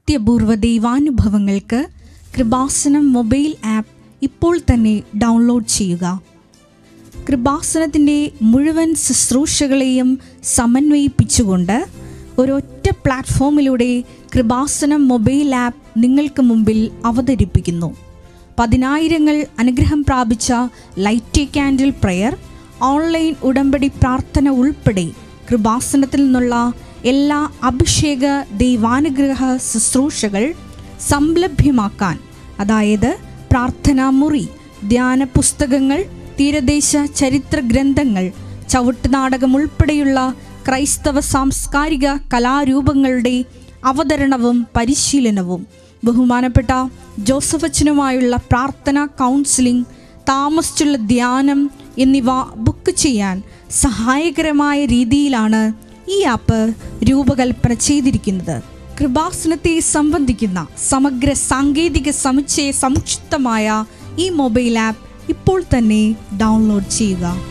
അത്യപൂർവ ദൈവാനുഭവങ്ങൾക്ക് Kripasanam mobile app ഇപ്പോൾ തന്നെ ഡൗൺലോഡ് ചെയ്യുക കൃപാസനത്തിൻ്റെ മുഴുവൻ ശുശ്രൂഷകളെയും സമന്വയിപ്പിച്ചുകൊണ്ട് ഒരൊറ്റ പ്ലാറ്റ്ഫോമിലൂടെ കൃപാസനം മൊബൈൽ ആപ്പ് നിങ്ങൾക്ക് മുമ്പിൽ അവതരിപ്പിക്കുന്നു പതിനായിരങ്ങൾ അനുഗ്രഹം പ്രാപിച്ച ലൈറ്റ് ക്യാൻഡിൽ പ്രയർ ഓൺലൈൻ ഉടമ്പടി പ്രാർത്ഥന ഉൾപ്പെടെ കൃപാസനത്തിൽ നിന്നുള്ള എല്ലാ അഭിഷേക ദൈവാനുഗ്രഹ ശുശ്രൂഷകൾ സംലഭ്യമാക്കാൻ അതായത് പ്രാർത്ഥനാ മുറി ധ്യാന പുസ്തകങ്ങൾ തീരദേശ ചരിത്ര ഗ്രന്ഥങ്ങൾ ചവിട്ടുനാടകം ഉൾപ്പെടെയുള്ള ക്രൈസ്തവ സാംസ്കാരിക കലാരൂപങ്ങളുടെ അവതരണവും പരിശീലനവും ബഹുമാനപ്പെട്ട ജോസഫച്ചനുമായുള്ള പ്രാർത്ഥന കൗൺസിലിംഗ് താമസിച്ചുള്ള ധ്യാനം എന്നിവ ബുക്ക് ചെയ്യാൻ സഹായകരമായ രീതിയിലാണ് ഈ ആപ്പ് രൂപകൽപ്പന ചെയ്തിരിക്കുന്നത് കൃപാസനത്തെ സംബന്ധിക്കുന്ന സമഗ്ര സാങ്കേതിക സമുച്ചയ സംക്ഷിപ്തമായ ഈ മൊബൈൽ ആപ്പ് ഇപ്പോൾ തന്നെ ഡൗൺലോഡ് ചെയ്യുക